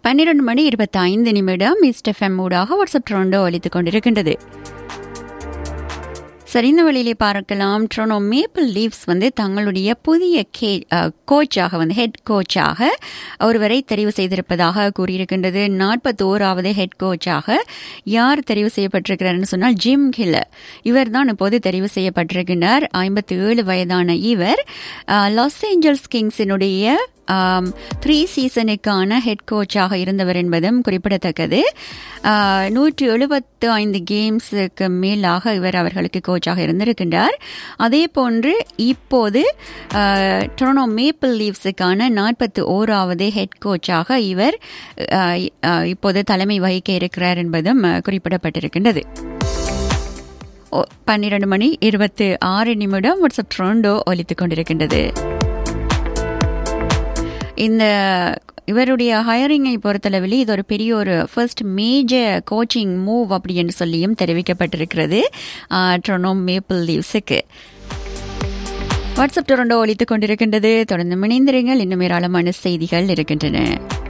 பன்னிரண்டு மணி இருபத்தி ஐந்து நிமிடம் மிஸ்ட் எஃப்எம் ஊடாக வாட்ஸ்அப் ட்ரோண்டோ அளித்துக் கொண்டிருக்கின்றது சரி இந்த வழியிலே பார்க்கலாம் ட்ரோனோ மேப்பிள் லீவ்ஸ் வந்து தங்களுடைய புதிய கே கோச்சாக வந்து ஹெட் கோச்சாக ஒருவரை தெரிவு செய்திருப்பதாக கூறியிருக்கின்றது நாற்பத்தி ஓராவது ஹெட் கோச்சாக யார் தெரிவு செய்யப்பட்டிருக்கிறார்னு சொன்னால் ஜிம் ஹில்லர் இவர் தான் இப்போது தெரிவு செய்யப்பட்டிருக்கின்றார் ஐம்பத்தி ஏழு வயதான இவர் லாஸ் ஏஞ்சல்ஸ் கிங்ஸினுடைய த்ரீ சீசனுக்கான ஹெட் கோச்சாக இருந்தவர் என்பதும் குறிப்பிடத்தக்கது நூற்றி எழுபத்து ஐந்து கேம்ஸுக்கு மேலாக இவர் அவர்களுக்கு கோச்சாக இருந்திருக்கின்றார் அதே போன்று இப்போது டொரனோ மேப்பிள் லீவ்ஸுக்கான நாற்பத்தி ஓராவது ஹெட் கோச்சாக இவர் இப்போது தலைமை வகிக்க இருக்கிறார் என்பதும் குறிப்பிடப்பட்டிருக்கின்றது பன்னிரண்டு மணி இருபத்தி ஆறு நிமிடம் வாட்ஸ்அப் ட்ரோண்டோ ஒலித்துக் கொண்டிருக்கின்றது இந்த இவருடைய ஹயரிங்கை பொறுத்தளவில் இது ஒரு பெரிய ஒரு ஃபர்ஸ்ட் மேஜர் கோச்சிங் மூவ் அப்படி என்று சொல்லியும் தெரிவிக்கப்பட்டிருக்கிறது ட்ரோனோ மேப்பிள் லீவ்ஸுக்கு வாட்ஸ்அப் டொரண்டோ ஒழித்துக் கொண்டிருக்கின்றது தொடர்ந்து இணைந்திருங்கள் இன்னும் ஏராளமான செய்திகள் இருக்கின்றன